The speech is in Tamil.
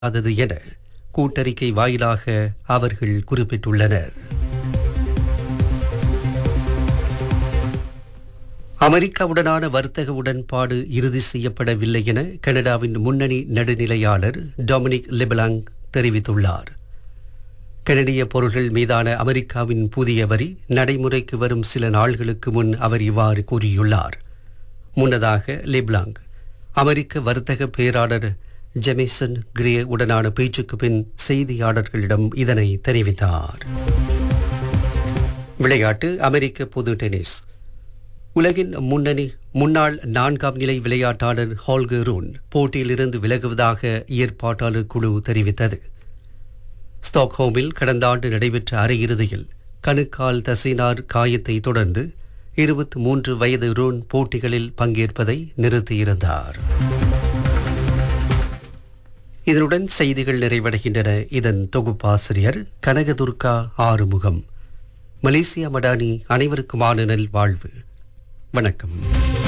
அதது என கூட்டறிக்கை வாயிலாக அவர்கள் குறிப்பிட்டுள்ளனர் அமெரிக்காவுடனான வர்த்தக உடன்பாடு இறுதி செய்யப்படவில்லை என கனடாவின் முன்னணி நடுநிலையாளர் டொமினிக் லெபலாங் தெரிவித்துள்ளார் கனடிய பொருள்கள் மீதான அமெரிக்காவின் புதிய வரி நடைமுறைக்கு வரும் சில நாள்களுக்கு முன் அவர் இவ்வாறு கூறியுள்ளார் முன்னதாக லெப்லாங் அமெரிக்க வர்த்தக பேராளர் ஜெமிசன் கிரே உடனான பேச்சுக்கு பின் செய்தியாளர்களிடம் இதனை தெரிவித்தார் விளையாட்டு அமெரிக்க பொது டென்னிஸ் உலகின் முன்னணி முன்னாள் நான்காம் நிலை விளையாட்டாளர் ஹால்கர் ரூன் போட்டியிலிருந்து விலகுவதாக ஏற்பாட்டாளர் குழு தெரிவித்தது ஸ்டாக்ஹோமில் கடந்த ஆண்டு நடைபெற்ற அரையிறுதியில் கணுக்கால் தசினார் காயத்தை தொடர்ந்து இருபத்தி மூன்று வயது ரூன் போட்டிகளில் பங்கேற்பதை நிறுத்தியிருந்தார் இதனுடன் செய்திகள் நிறைவடைகின்றன இதன் தொகுப்பாசிரியர் கனகதுர்கா ஆறுமுகம் மலேசியா மடானி அனைவருக்குமான நல் வாழ்வு வணக்கம்